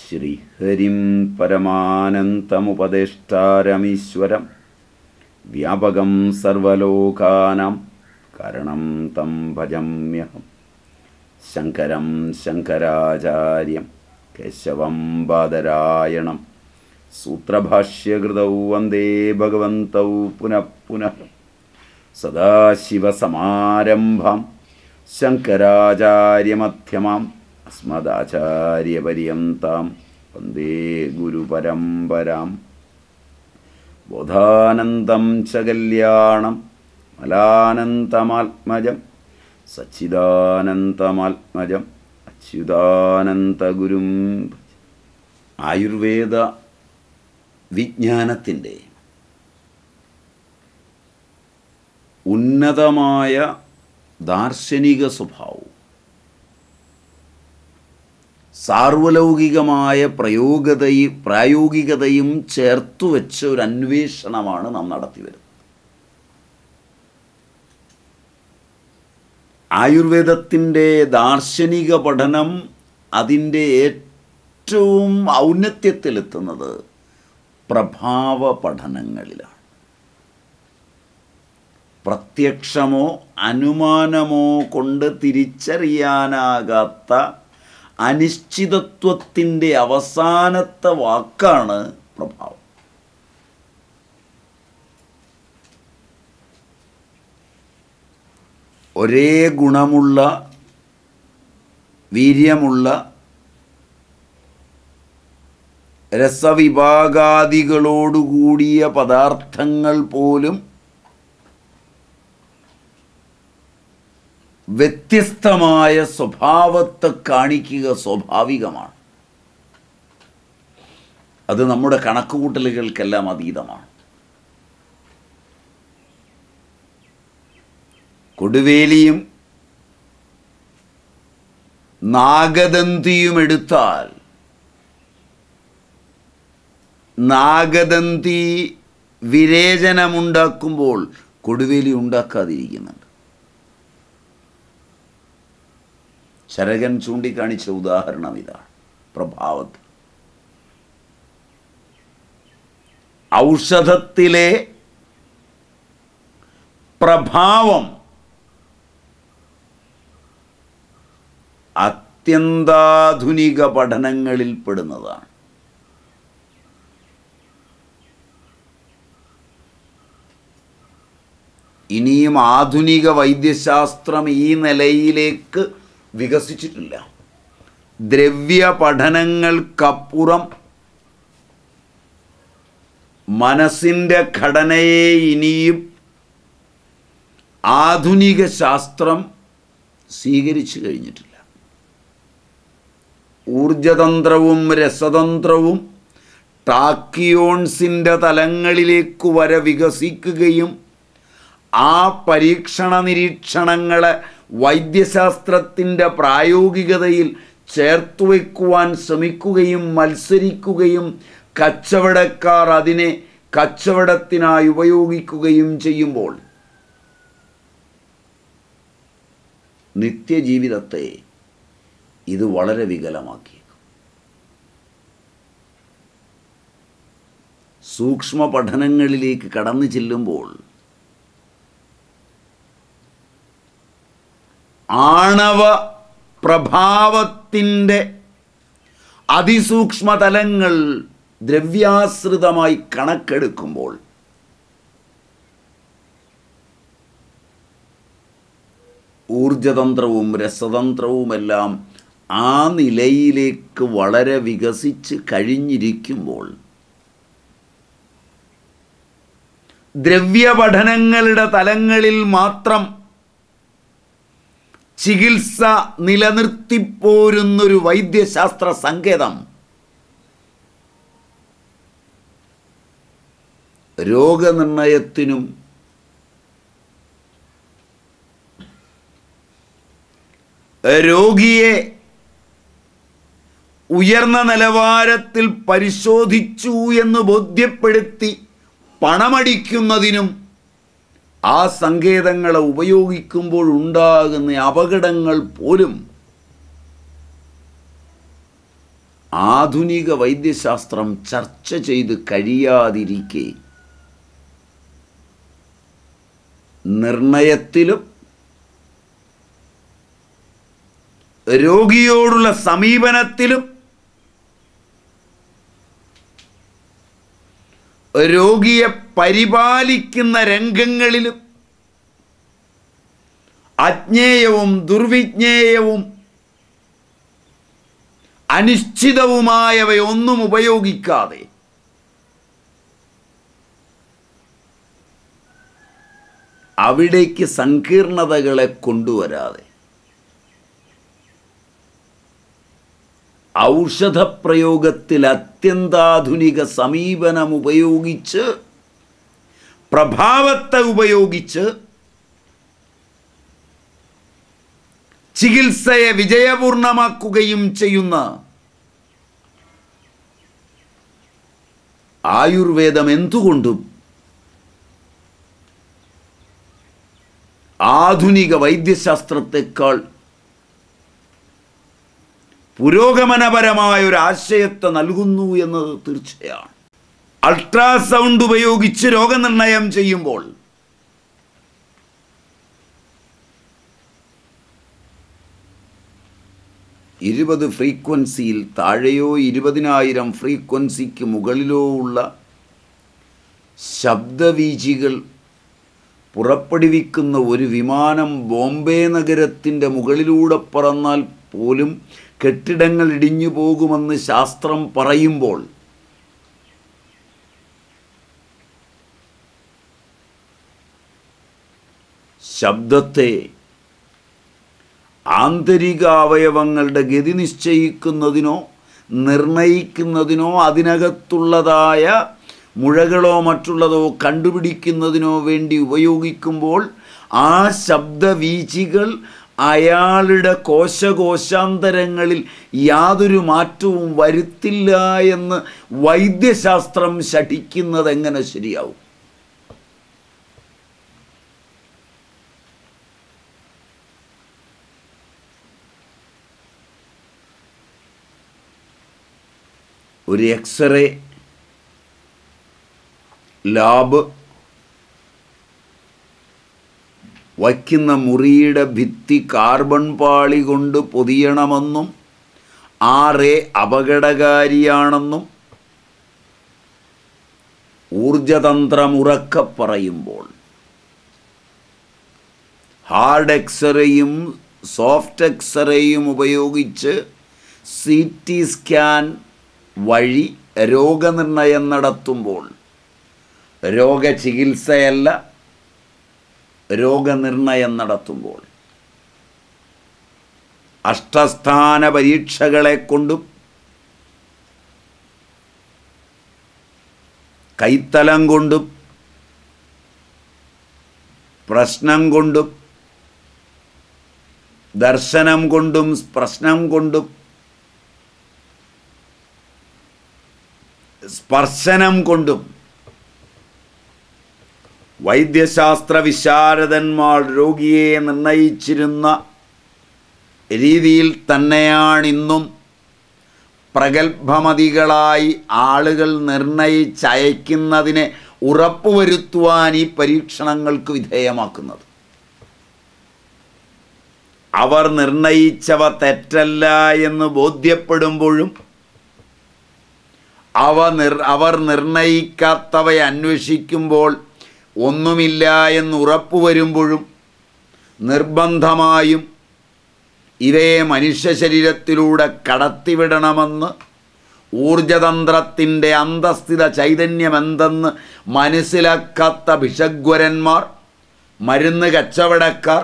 ശ്രീഹരിം പരമാനന്തമുപദേഷ്ടാരമീശ്വരം വ്യാപകം സർവലോകാനാം കാരണം തം ഭജമ്യഹം ശങ്കരം ശങ്കരാചാര്യം കേശവം ബാദരായണം സൂത്രഭാഷ്യകൃതൗ വന്ദേ ഭഗവന്തൗ പുനഃ പുനഃ സദാശിവസമാരംഭം ശങ്കരാചാര്യമധ്യമാം അസ്മദാചാര്യപര്യന്താം വന്ദേ ഗുരുപരമ്പരാം ബോധാനന്ദം ച കല്യാണം മലാനന്തമാത്മജം സച്ചിദാനന്ദമാത്മജം അച്യുതാനന്ദഗുരും ആയുർവേദ വിജ്ഞാനത്തിൻ്റെ ഉന്നതമായ ദാർശനിക സ്വഭാവവും സാർവലൗകികമായ പ്രയോഗതയും പ്രായോഗികതയും ചേർത്തു വെച്ച ഒരു അന്വേഷണമാണ് നാം നടത്തിവരുന്നത് ആയുർവേദത്തിൻ്റെ ദാർശനിക പഠനം അതിൻ്റെ ഏറ്റവും ഔന്നത്യത്തിലെത്തുന്നത് പ്രഭാവ പഠനങ്ങളിലാണ് പ്രത്യക്ഷമോ അനുമാനമോ കൊണ്ട് തിരിച്ചറിയാനാകാത്ത അനിശ്ചിതത്വത്തിൻ്റെ അവസാനത്തെ വാക്കാണ് പ്രഭാവം ഒരേ ഗുണമുള്ള വീര്യമുള്ള രസവിഭാഗാദികളോടുകൂടിയ പദാർത്ഥങ്ങൾ പോലും വ്യത്യസ്തമായ സ്വഭാവത്തെ കാണിക്കുക സ്വാഭാവികമാണ് അത് നമ്മുടെ കണക്കുകൂട്ടലുകൾക്കെല്ലാം അതീതമാണ് കൊടുവേലിയും നാഗദന്തിയും എടുത്താൽ നാഗദന്തി വിരേചനമുണ്ടാക്കുമ്പോൾ കൊടുവേലി ഉണ്ടാക്കാതിരിക്കുന്നുണ്ട് ശരകൻ ചൂണ്ടിക്കാണിച്ച ഉദാഹരണം ഇതാണ് പ്രഭാവത്തിൽ ഔഷധത്തിലെ പ്രഭാവം അത്യന്താധുനിക പഠനങ്ങളിൽ പെടുന്നതാണ് ഇനിയും ആധുനിക വൈദ്യശാസ്ത്രം ഈ നിലയിലേക്ക് വികസിച്ചിട്ടില്ല ദ്രവ്യ പഠനങ്ങൾക്കപ്പുറം മനസ്സിൻ്റെ ഘടനയെ ഇനിയും ആധുനിക ശാസ്ത്രം സ്വീകരിച്ചു കഴിഞ്ഞിട്ടില്ല ഊർജതന്ത്രവും രസതന്ത്രവും ടാക്കിയോൺസിൻ്റെ തലങ്ങളിലേക്ക് വരെ വികസിക്കുകയും ആ പരീക്ഷണ നിരീക്ഷണങ്ങളെ വൈദ്യശാസ്ത്രത്തിൻ്റെ പ്രായോഗികതയിൽ ചേർത്തുവെക്കുവാൻ ശ്രമിക്കുകയും മത്സരിക്കുകയും കച്ചവടക്കാർ അതിനെ കച്ചവടത്തിനായി ഉപയോഗിക്കുകയും ചെയ്യുമ്പോൾ നിത്യജീവിതത്തെ ഇത് വളരെ വികലമാക്കിയേക്കും സൂക്ഷ്മ പഠനങ്ങളിലേക്ക് കടന്നു ചെല്ലുമ്പോൾ ആണവ പ്രഭാവത്തിൻ്റെ അതിസൂക്ഷ്മതലങ്ങൾ ദ്രവ്യാശ്രിതമായി കണക്കെടുക്കുമ്പോൾ ഊർജതന്ത്രവും രസതന്ത്രവുമെല്ലാം ആ നിലയിലേക്ക് വളരെ വികസിച്ച് കഴിഞ്ഞിരിക്കുമ്പോൾ ദ്രവ്യപഠനങ്ങളുടെ തലങ്ങളിൽ മാത്രം ചികിത്സ നിലനിർത്തിപ്പോരുന്നൊരു വൈദ്യശാസ്ത്ര സങ്കേതം രോഗനിർണയത്തിനും രോഗിയെ ഉയർന്ന നിലവാരത്തിൽ പരിശോധിച്ചു എന്ന് ബോധ്യപ്പെടുത്തി പണമടിക്കുന്നതിനും ആ സങ്കേതങ്ങളെ ഉപയോഗിക്കുമ്പോൾ ഉണ്ടാകുന്ന അപകടങ്ങൾ പോലും ആധുനിക വൈദ്യശാസ്ത്രം ചർച്ച ചെയ്ത് കഴിയാതിരിക്കെ നിർണയത്തിലും രോഗിയോടുള്ള സമീപനത്തിലും രോഗിയെ പരിപാലിക്കുന്ന രംഗങ്ങളിലും അജ്ഞേയവും ദുർവിജ്ഞേയവും അനിശ്ചിതവുമായവയൊന്നും ഉപയോഗിക്കാതെ അവിടേക്ക് സങ്കീർണതകളെ കൊണ്ടുവരാതെ ഔഷധപ്രയോഗത്തിൽ അത്യന്താധുനിക സമീപനം ഉപയോഗിച്ച് പ്രഭാവത്തെ ഉപയോഗിച്ച് ചികിത്സയെ വിജയപൂർണമാക്കുകയും ചെയ്യുന്ന ആയുർവേദം എന്തുകൊണ്ടും ആധുനിക വൈദ്യശാസ്ത്രത്തെക്കാൾ പുരോഗമനപരമായ ഒരു ആശയത്തെ നൽകുന്നു എന്നത് തീർച്ചയാണ് അൾട്രാസൗണ്ട് ഉപയോഗിച്ച് രോഗനിർണയം ചെയ്യുമ്പോൾ ഇരുപത് ഫ്രീക്വൻസിയിൽ താഴെയോ ഇരുപതിനായിരം ഫ്രീക്വൻസിക്ക് മുകളിലോ ഉള്ള ശബ്ദവീചികൾ പുറപ്പെടുവിക്കുന്ന ഒരു വിമാനം ബോംബെ നഗരത്തിൻ്റെ മുകളിലൂടെ പറന്നാൽ പോലും കെട്ടിടങ്ങൾ ഇടിഞ്ഞു പോകുമെന്ന് ശാസ്ത്രം പറയുമ്പോൾ ശബ്ദത്തെ ആന്തരിക അവയവങ്ങളുടെ ഗതി നിശ്ചയിക്കുന്നതിനോ നിർണയിക്കുന്നതിനോ അതിനകത്തുള്ളതായ മുഴകളോ മറ്റുള്ളതോ കണ്ടുപിടിക്കുന്നതിനോ വേണ്ടി ഉപയോഗിക്കുമ്പോൾ ആ ശബ്ദവീചികൾ അയാളുടെ കോശകോശാന്തരങ്ങളിൽ യാതൊരു മാറ്റവും വരുത്തില്ല എന്ന് വൈദ്യശാസ്ത്രം ശഠിക്കുന്നത് എങ്ങനെ ശരിയാവും ഒരു എക്സ്റേ ലാബ് വയ്ക്കുന്ന മുറിയുടെ ഭിത്തി കാർബൺ പാളി കൊണ്ട് പൊതിയണമെന്നും ആ റേ അപകടകാരിയാണെന്നും ഊർജതന്ത്രമുറക്കെ പറയുമ്പോൾ ഹാർഡ് എക്സ്റേയും സോഫ്റ്റ് എക്സ്റേയും ഉപയോഗിച്ച് സി ടി സ്കാൻ വഴി രോഗനിർണയം നടത്തുമ്പോൾ രോഗചികിത്സയല്ല രോഗനിർണയം നടത്തുമ്പോൾ അഷ്ടസ്ഥാന പരീക്ഷകളെ കൊണ്ടും കൈത്തലം കൊണ്ടും പ്രശ്നം കൊണ്ടും ദർശനം കൊണ്ടും പ്രശ്നം കൊണ്ടും സ്പർശനം കൊണ്ടും വൈദ്യശാസ്ത്ര വിശാരദന്മാർ രോഗിയെ നിർണയിച്ചിരുന്ന രീതിയിൽ തന്നെയാണിന്നും പ്രഗത്ഭമതികളായി ആളുകൾ നിർണയിച്ചയക്കുന്നതിനെ ഉറപ്പുവരുത്തുവാൻ ഈ പരീക്ഷണങ്ങൾക്ക് വിധേയമാക്കുന്നത് അവർ നിർണയിച്ചവ തെറ്റല്ല എന്ന് ബോധ്യപ്പെടുമ്പോഴും അവ നിർ അവർ നിർണയിക്കാത്തവയെ അന്വേഷിക്കുമ്പോൾ ഒന്നുമില്ല എന്ന് ഉറപ്പുവരുമ്പോഴും നിർബന്ധമായും ഇവയെ മനുഷ്യ ശരീരത്തിലൂടെ കടത്തിവിടണമെന്ന് ഊർജതന്ത്രത്തിൻ്റെ അന്തസ്ഥിത ചൈതന്യമെന്തെന്ന് മനസ്സിലാക്കാത്ത ഭിഷഗ്വരന്മാർ മരുന്ന് കച്ചവടക്കാർ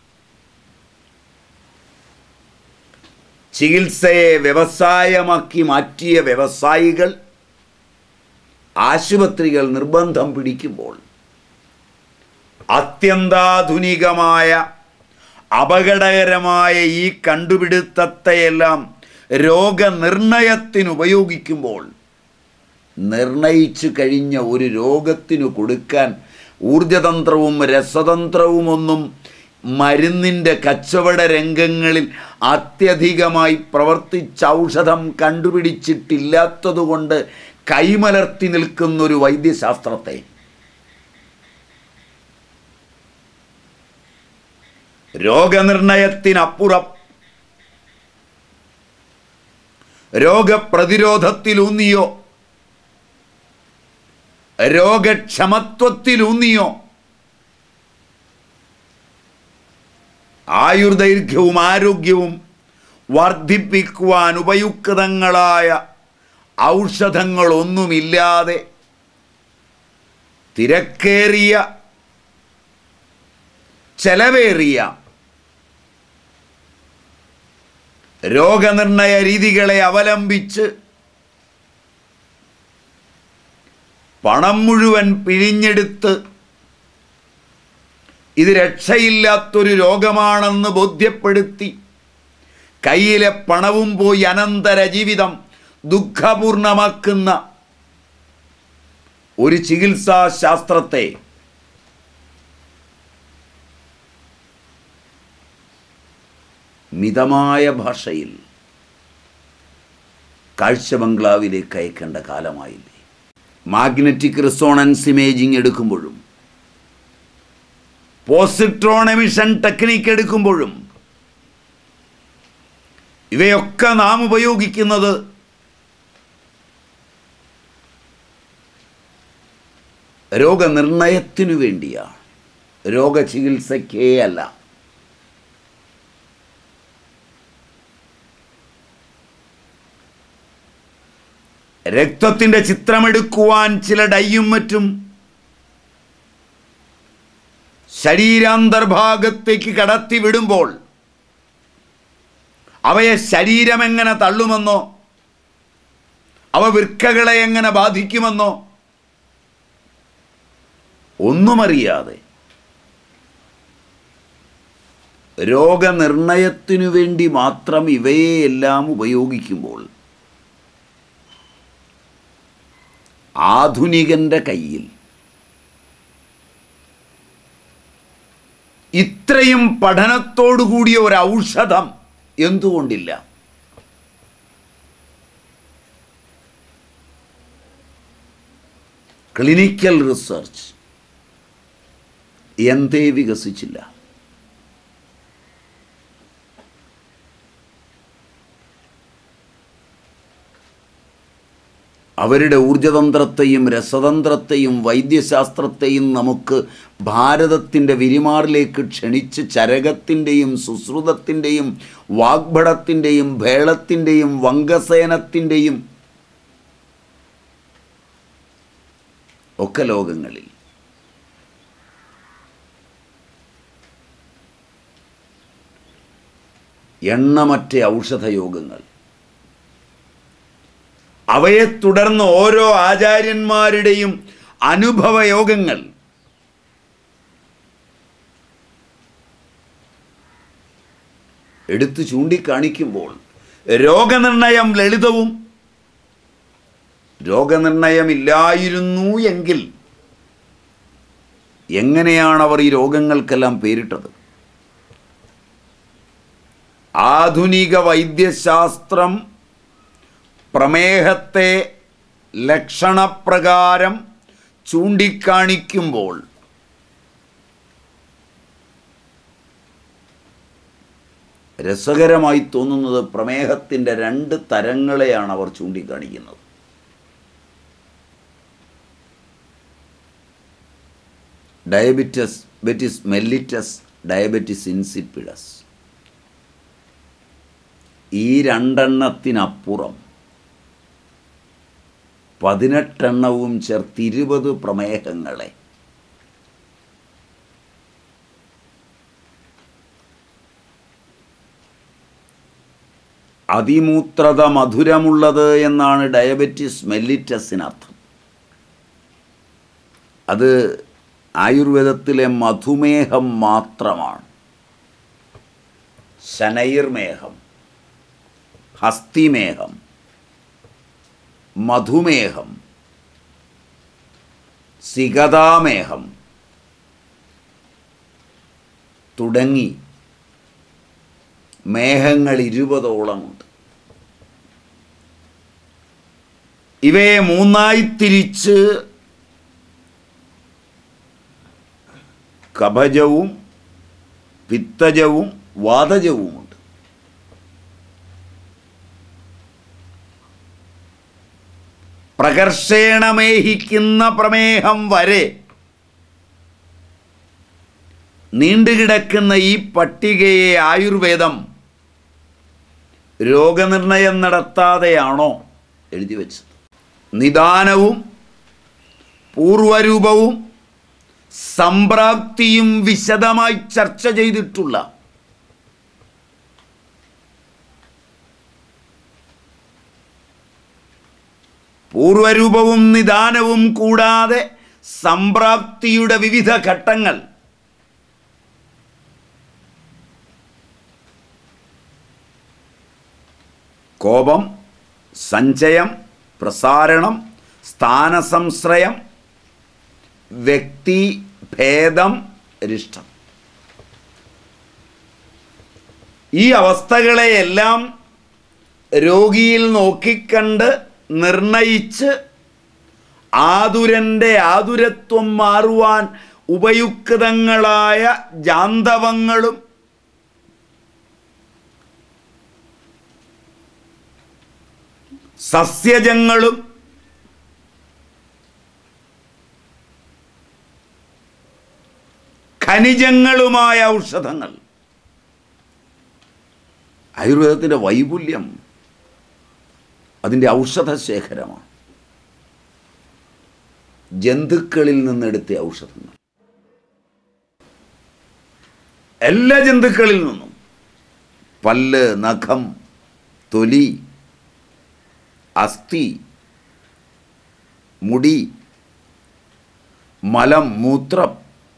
ചികിത്സയെ വ്യവസായമാക്കി മാറ്റിയ വ്യവസായികൾ ആശുപത്രികൾ നിർബന്ധം പിടിക്കുമ്പോൾ അത്യന്താധുനികമായ അപകടകരമായ ഈ കണ്ടുപിടുത്തത്തെയെല്ലാം രോഗനിർണയത്തിന് ഉപയോഗിക്കുമ്പോൾ നിർണയിച്ചു കഴിഞ്ഞ ഒരു രോഗത്തിനു കൊടുക്കാൻ ഊർജതന്ത്രവും രസതന്ത്രവുമൊന്നും മരുന്നിൻ്റെ കച്ചവട രംഗങ്ങളിൽ അത്യധികമായി പ്രവർത്തിച്ച ഔഷധം കണ്ടുപിടിച്ചിട്ടില്ലാത്തതുകൊണ്ട് കൈമലർത്തി നിൽക്കുന്നൊരു വൈദ്യശാസ്ത്രത്തെ രോഗനിർണയത്തിനപ്പുറം രോഗപ്രതിരോധത്തിലൂന്നിയോ രോഗക്ഷമത്വത്തിലൂന്നിയോ ആയുർദൈർഘ്യവും ആരോഗ്യവും വർദ്ധിപ്പിക്കുവാൻ ഉപയുക്തങ്ങളായ ഔഷധങ്ങളൊന്നുമില്ലാതെ തിരക്കേറിയ ചെലവേറിയ രോഗനിർണയ രീതികളെ അവലംബിച്ച് പണം മുഴുവൻ പിഴിഞ്ഞെടുത്ത് ഇത് രക്ഷയില്ലാത്തൊരു രോഗമാണെന്ന് ബോധ്യപ്പെടുത്തി കയ്യിലെ പണവും പോയി അനന്തര ജീവിതം ദുഃഖപൂർണമാക്കുന്ന ഒരു ചികിത്സാ ശാസ്ത്രത്തെ മിതമായ ഭാഷയിൽ കാഴ്ച ബംഗ്ലാവിലേക്ക് അയക്കേണ്ട കാലമായില്ലേ മാഗ്നറ്റിക് റിസോണൻസ് ഇമേജിംഗ് എടുക്കുമ്പോഴും പോസിട്രോൺ എമിഷൻ ടെക്നിക്ക് എടുക്കുമ്പോഴും ഇവയൊക്കെ നാം ഉപയോഗിക്കുന്നത് രോഗനിർണയത്തിനു വേണ്ടിയാണ് രോഗചികിത്സയ്ക്കേ അല്ല രക്തത്തിൻ്റെ ചിത്രമെടുക്കുവാൻ ചില ഡയ്യും മറ്റും ശരീരാന്തർഭാഗത്തേക്ക് കടത്തി വിടുമ്പോൾ അവയെ ശരീരം എങ്ങനെ തള്ളുമെന്നോ അവ വൃക്കകളെ എങ്ങനെ ബാധിക്കുമെന്നോ ഒന്നുമറിയാതെ രോഗനിർണയത്തിനു വേണ്ടി മാത്രം ഇവയെല്ലാം ഉപയോഗിക്കുമ്പോൾ ആധുനികന്റെ കയ്യിൽ ഇത്രയും പഠനത്തോടു കൂടിയ ഒരു ഔഷധം എന്തുകൊണ്ടില്ല ക്ലിനിക്കൽ റിസർച്ച് എന്തേ വികസിച്ചില്ല അവരുടെ ഊർജതന്ത്രത്തെയും രസതന്ത്രത്തെയും വൈദ്യശാസ്ത്രത്തെയും നമുക്ക് ഭാരതത്തിൻ്റെ വിരിമാറിലേക്ക് ക്ഷണിച്ച് ചരകത്തിൻ്റെയും സുശ്രുതത്തിൻ്റെയും വാഗ്ഭടത്തിൻ്റെയും ഭേളത്തിൻ്റെയും വങ്കസേനത്തിൻ്റെയും ഒക്കെ ലോകങ്ങളിൽ എണ്ണമറ്റ ഔഷധയോഗങ്ങൾ അവയെ തുടർന്ന് ഓരോ ആചാര്യന്മാരുടെയും അനുഭവയോഗങ്ങൾ എടുത്തു ചൂണ്ടിക്കാണിക്കുമ്പോൾ രോഗനിർണയം ലളിതവും രോഗനിർണയമില്ലായിരുന്നു എങ്കിൽ എങ്ങനെയാണ് അവർ ഈ രോഗങ്ങൾക്കെല്ലാം പേരിട്ടത് ആധുനിക വൈദ്യശാസ്ത്രം പ്രമേഹത്തെ ലക്ഷണപ്രകാരം ചൂണ്ടിക്കാണിക്കുമ്പോൾ രസകരമായി തോന്നുന്നത് പ്രമേഹത്തിൻ്റെ രണ്ട് തരങ്ങളെയാണ് അവർ ചൂണ്ടിക്കാണിക്കുന്നത് diabetes betes mellitus diabetes insipidus ഈ രണ്ടെണ്ണത്തിനപ്പുറം പതിനെട്ടെണ്ണവും ചേർത്ത് ഇരുപത് പ്രമേഹങ്ങളെ അതിമൂത്രത മധുരമുള്ളത് എന്നാണ് ഡയബറ്റിസ് മെല്ലിറ്റസിനർത്ഥം അത് ആയുർവേദത്തിലെ മധുമേഹം മാത്രമാണ് ശനൈർമേഹം ഹസ്തിമേഹം മധുമേഹം സിഗതാമേഹം തുടങ്ങി മേഘങ്ങൾ ഇരുപതോളമുണ്ട് ഇവയെ മൂന്നായി തിരിച്ച് കഭജവും പിത്തജവും വാതജവുമുണ്ട് പ്രകർഷേണമേഹിക്കുന്ന പ്രമേഹം വരെ നീണ്ടുകിടക്കുന്ന ഈ പട്ടികയെ ആയുർവേദം രോഗനിർണയം നടത്താതെയാണോ എഴുതി വെച്ചത് നിദാനവും പൂർവരൂപവും സംപ്രാപ്തിയും വിശദമായി ചർച്ച ചെയ്തിട്ടുള്ള പൂർവരൂപവും നിദാനവും കൂടാതെ സംപ്രാപ്തിയുടെ വിവിധ ഘട്ടങ്ങൾ കോപം സഞ്ചയം പ്രസാരണം സ്ഥാനസംശ്രയം വ്യക്തി ഭേദം രിഷ്ടം ഈ അവസ്ഥകളെയെല്ലാം രോഗിയിൽ നോക്കിക്കണ്ട് നിർണയിച്ച് ആതുരൻ്റെ ആതുരത്വം മാറുവാൻ ഉപയുക്തങ്ങളായ ജാന്തവങ്ങളും സസ്യജങ്ങളും ഖനിജങ്ങളുമായ ഔഷധങ്ങൾ ആയുർവേദത്തിൻ്റെ വൈപുല്യം അതിൻ്റെ ഔഷധ ശേഖരമാണ് ജന്തുക്കളിൽ നിന്നെടുത്ത ഔഷധങ്ങൾ എല്ലാ ജന്തുക്കളിൽ നിന്നും പല്ല് നഖം തൊലി അസ്ഥി മുടി മലം മൂത്രം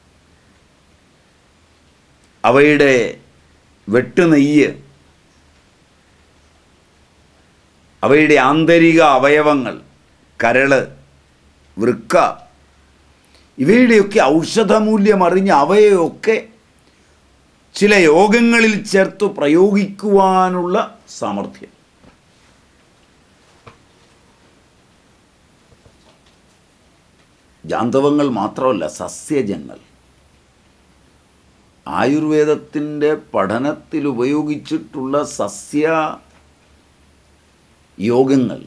അവയുടെ വെട്ടുനെയ്യ് അവയുടെ ആന്തരിക അവയവങ്ങൾ കരള് വൃക്ക ഇവയുടെയൊക്കെ ഔഷധമൂല്യം അറിഞ്ഞ് അവയൊക്കെ ചില യോഗങ്ങളിൽ ചേർത്ത് പ്രയോഗിക്കുവാനുള്ള സാമർഥ്യം ജാന്തവങ്ങൾ മാത്രമല്ല സസ്യജങ്ങൾ ആയുർവേദത്തിൻ്റെ പഠനത്തിൽ ഉപയോഗിച്ചിട്ടുള്ള സസ്യ യോഗങ്ങൾ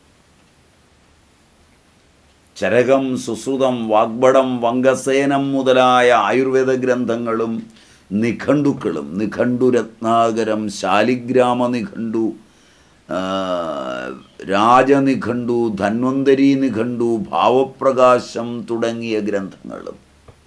ചരകം സുശ്രുതം വാഗ്ബടം വങ്കസേനം മുതലായ ആയുർവേദ ഗ്രന്ഥങ്ങളും നിഘണ്ടുക്കളും നിഘണ്ടുരത്നാകരം ശാലിഗ്രാമ നിഘണ്ടു ആ, രാജനിഘണ്ടു ധന്വന്തരി നിഘണ്ടു ഭാവപ്രകാശം തുടങ്ങിയ ഗ്രന്ഥങ്ങളും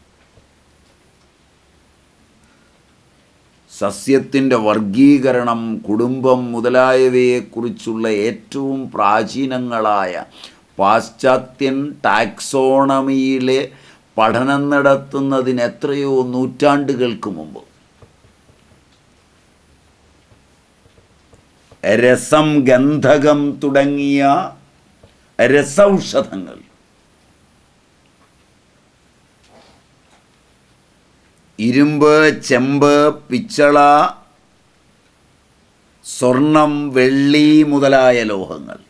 സസ്യത്തിൻ്റെ വർഗീകരണം കുടുംബം മുതലായവയെക്കുറിച്ചുള്ള ഏറ്റവും പ്രാചീനങ്ങളായ പാശ്ചാത്യൻ ടാക്സോണമിയിലെ പഠനം നടത്തുന്നതിന് എത്രയോ നൂറ്റാണ്ടുകൾക്ക് മുമ്പ് രസം ഗന്ധകം തുടങ്ങിയ രസൌഷധങ്ങൾ ഇരുമ്പ് ചെമ്പ് പിച്ചള സ്വർണം വെള്ളി മുതലായ ലോഹങ്ങൾ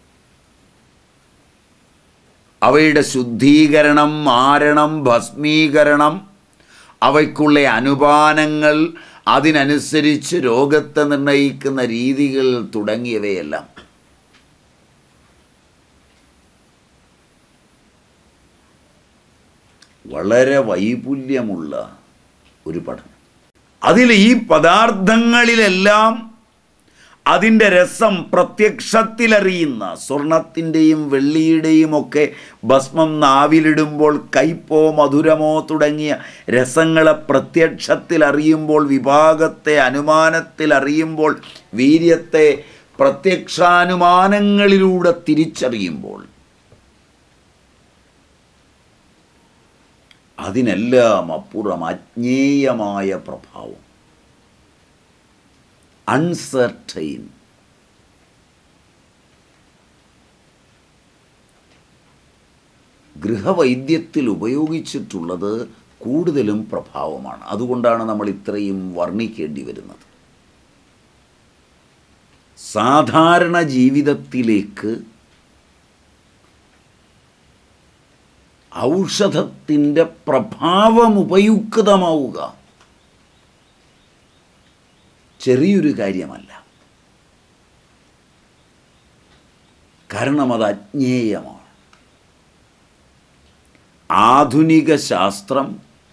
അവയുടെ ശുദ്ധീകരണം മാരണം ഭസ്മീകരണം അവയ്ക്കുള്ള അനുപാനങ്ങൾ അതിനനുസരിച്ച് രോഗത്തെ നിർണയിക്കുന്ന രീതികൾ തുടങ്ങിയവയെല്ലാം വളരെ വൈപുല്യമുള്ള ഒരു പഠനം അതിൽ ഈ പദാർത്ഥങ്ങളിലെല്ലാം അതിൻ്റെ രസം പ്രത്യക്ഷത്തിലറിയുന്ന സ്വർണത്തിൻ്റെയും വെള്ളിയുടെയും ഒക്കെ ഭസ്മം നാവിലിടുമ്പോൾ കയ്പോ മധുരമോ തുടങ്ങിയ രസങ്ങളെ പ്രത്യക്ഷത്തിൽ അറിയുമ്പോൾ വിഭാഗത്തെ അനുമാനത്തിൽ അറിയുമ്പോൾ വീര്യത്തെ പ്രത്യക്ഷാനുമാനങ്ങളിലൂടെ തിരിച്ചറിയുമ്പോൾ അതിനെല്ലാം അപ്പുറം അജ്ഞേയമായ പ്രഭാവം അൺസർട്ടൈൻ ഗൃഹവൈദ്യത്തിൽ ഉപയോഗിച്ചിട്ടുള്ളത് കൂടുതലും പ്രഭാവമാണ് അതുകൊണ്ടാണ് നമ്മൾ ഇത്രയും വർണ്ണിക്കേണ്ടി വരുന്നത് സാധാരണ ജീവിതത്തിലേക്ക് ഔഷധത്തിൻ്റെ പ്രഭാവം ഉപയുക്തമാവുക ചെറിയൊരു കാര്യമല്ല കാരണം അത് അജ്ഞേയമാണ് ആധുനിക ശാസ്ത്രം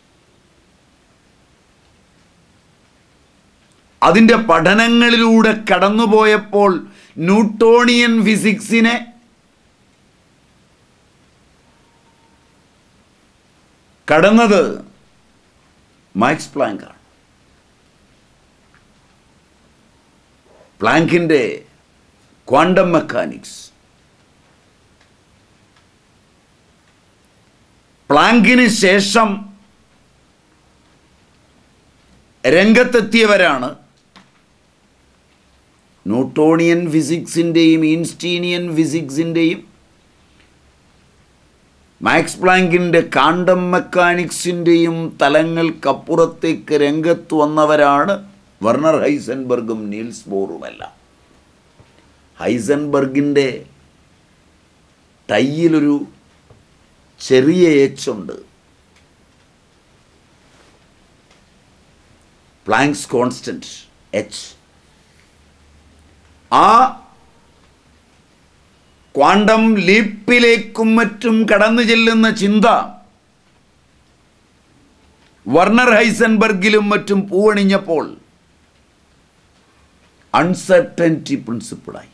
അതിൻ്റെ പഠനങ്ങളിലൂടെ കടന്നുപോയപ്പോൾ ന്യൂട്ടോണിയൻ ഫിസിക്സിനെ കടന്നത് മാക്സ് പ്ലാങ്കാണ് പ്ലാങ്കിൻ്റെ ക്വാണ്ടം മെക്കാനിക്സ് പ്ലാങ്കിന് ശേഷം രംഗത്തെത്തിയവരാണ് ന്യൂട്ടോണിയൻ ഫിസിക്സിൻ്റെയും ഇൻസ്റ്റീനിയൻ ഫിസിക്സിൻ്റെയും മാക്സ് പ്ലാങ്കിൻ്റെ കാണ്ടം മെക്കാനിക്സിൻ്റെയും തലങ്ങൾക്കപ്പുറത്തേക്ക് രംഗത്ത് വന്നവരാണ് വർണർ ഹൈസൻബർഗും നീൽസ് ബോറുമെല്ലാം ഹൈസൻബർഗിൻ്റെ ടൈയിലൊരു ചെറിയ എച്ചുണ്ട് പ്ലാങ്ക്സ് കോൺസ്റ്റൻറ്റ് എച്ച് ആ ക്വാണ്ടം ലീപ്പിലേക്കും മറ്റും കടന്നു ചെല്ലുന്ന ചിന്ത വർണർ ഹൈസൻബർഗിലും മറ്റും പൂവണിഞ്ഞപ്പോൾ അൺസർട്ടനിറ്റി പ്രിൻസിപ്പിളായി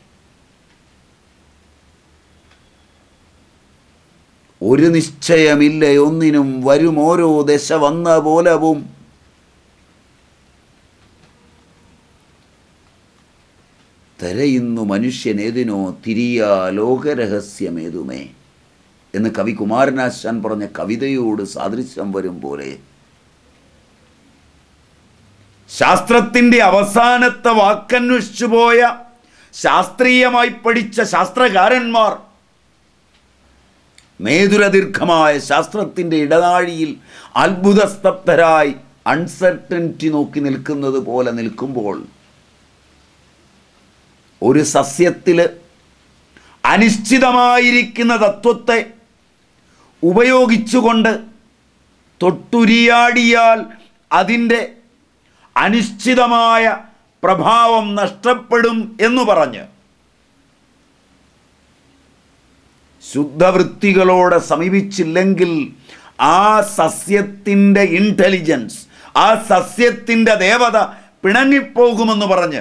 ഒരു നിശ്ചയമില്ല ഒന്നിനും വരും ഓരോ ദശ വന്ന പോലവും തെരയുന്നു മനുഷ്യനേതിനോ തിരിയാ ലോകരഹസ്യമേതുമേ എന്ന് കവി കുമാരനാശാൻ പറഞ്ഞ കവിതയോട് സാദൃശ്യം വരും പോലെ ശാസ്ത്രത്തിൻ്റെ അവസാനത്തെ വാക്കന്വേഷിച്ചു പോയ ശാസ്ത്രീയമായി പഠിച്ച ശാസ്ത്രകാരന്മാർ മേതുരദീർഘമായ ശാസ്ത്രത്തിൻ്റെ ഇടനാഴിയിൽ അത്ഭുതസ്തബ്ധരായി അൺസർട്ടനിറ്റി നോക്കി നിൽക്കുന്നത് പോലെ നിൽക്കുമ്പോൾ ഒരു സസ്യത്തിൽ അനിശ്ചിതമായിരിക്കുന്ന തത്വത്തെ ഉപയോഗിച്ചുകൊണ്ട് തൊട്ടുരിയാടിയാൽ അതിൻ്റെ അനിശ്ചിതമായ പ്രഭാവം നഷ്ടപ്പെടും എന്ന് പറഞ്ഞ് ശുദ്ധവൃത്തികളോടെ സമീപിച്ചില്ലെങ്കിൽ ആ സസ്യത്തിൻ്റെ ഇൻ്റലിജൻസ് ആ സസ്യത്തിൻ്റെ ദേവത പിണങ്ങിപ്പോകുമെന്ന് പറഞ്ഞ്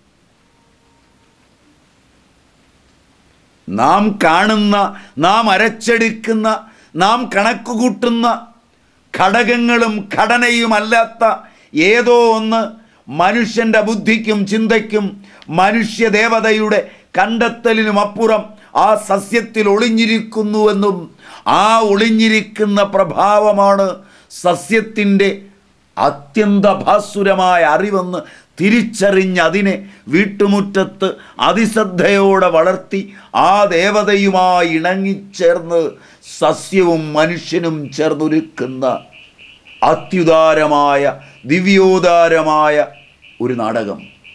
നാം കാണുന്ന നാം അരച്ചെടുക്കുന്ന നാം കണക്കുകൂട്ടുന്ന ഘടകങ്ങളും ഘടനയുമല്ലാത്ത ഏതോ ഒന്ന് മനുഷ്യൻ്റെ ബുദ്ധിക്കും ചിന്തയ്ക്കും മനുഷ്യദേവതയുടെ കണ്ടെത്തലിനും അപ്പുറം ആ സസ്യത്തിൽ ഒളിഞ്ഞിരിക്കുന്നുവെന്നും ആ ഒളിഞ്ഞിരിക്കുന്ന പ്രഭാവമാണ് സസ്യത്തിൻ്റെ അത്യന്തഭാസുരമായ അറിവെന്ന് തിരിച്ചറിഞ്ഞ് അതിനെ വീട്ടുമുറ്റത്ത് അതിശ്രദ്ധയോടെ വളർത്തി ആ ദേവതയുമായി ഇണങ്ങിച്ചേർന്ന് സസ്യവും മനുഷ്യനും ചേർന്നൊരുക്കുന്ന അത്യുദാരമായ ദിവ്യോദാരമായ ഒരു നാടകം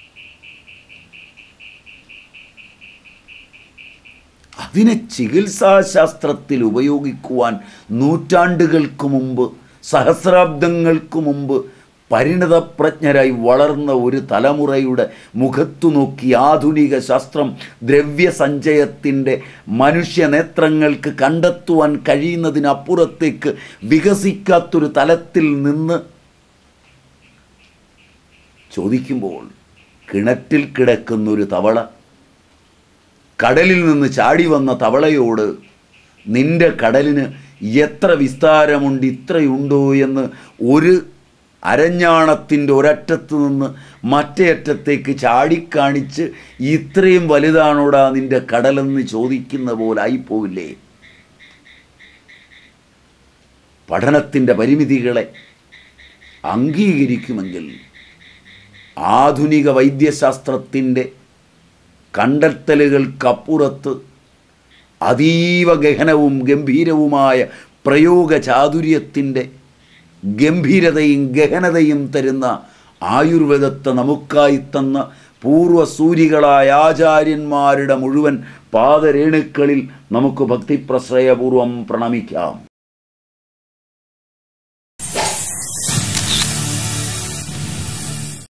അതിനെ ചികിത്സാശാസ്ത്രത്തിൽ ഉപയോഗിക്കുവാൻ നൂറ്റാണ്ടുകൾക്ക് മുമ്പ് സഹസ്രാബ്ദങ്ങൾക്ക് മുമ്പ് പരിണതപ്രജ്ഞരായി വളർന്ന ഒരു തലമുറയുടെ മുഖത്തു നോക്കി ആധുനിക ശാസ്ത്രം ദ്രവ്യസഞ്ചയത്തിൻ്റെ മനുഷ്യനേത്രങ്ങൾക്ക് കണ്ടെത്തുവാൻ കഴിയുന്നതിനപ്പുറത്തേക്ക് വികസിക്കാത്തൊരു തലത്തിൽ നിന്ന് ചോദിക്കുമ്പോൾ കിണറ്റിൽ കിടക്കുന്നൊരു തവള കടലിൽ നിന്ന് ചാടി വന്ന തവളയോട് നിന്റെ കടലിന് എത്ര വിസ്താരമുണ്ട് ഇത്രയുണ്ടോ എന്ന് ഒരു അരഞ്ഞാണത്തിൻ്റെ ഒരറ്റത്ത് നിന്ന് മറ്റേ അറ്റത്തേക്ക് ചാടിക്കാണിച്ച് ഇത്രയും വലുതാണോടാ നിന്റെ കടലെന്ന് ചോദിക്കുന്ന പോലെ ആയിപ്പോവില്ലേ പഠനത്തിൻ്റെ പരിമിതികളെ അംഗീകരിക്കുമെങ്കിൽ ആധുനിക വൈദ്യശാസ്ത്രത്തിൻ്റെ കണ്ടെത്തലുകൾക്കപ്പുറത്ത് അതീവ ഗഹനവും ഗംഭീരവുമായ പ്രയോഗ ചാതുര്യത്തിൻ്റെ ഗംഭീരതയും ഗഹനതയും തരുന്ന ആയുർവേദത്തെ നമുക്കായി തന്ന പൂർവ്വസൂരികളായ ആചാര്യന്മാരുടെ മുഴുവൻ പാദരേണുക്കളിൽ നമുക്ക് ഭക്തിപ്രശ്രയപൂർവം പ്രണമിക്കാം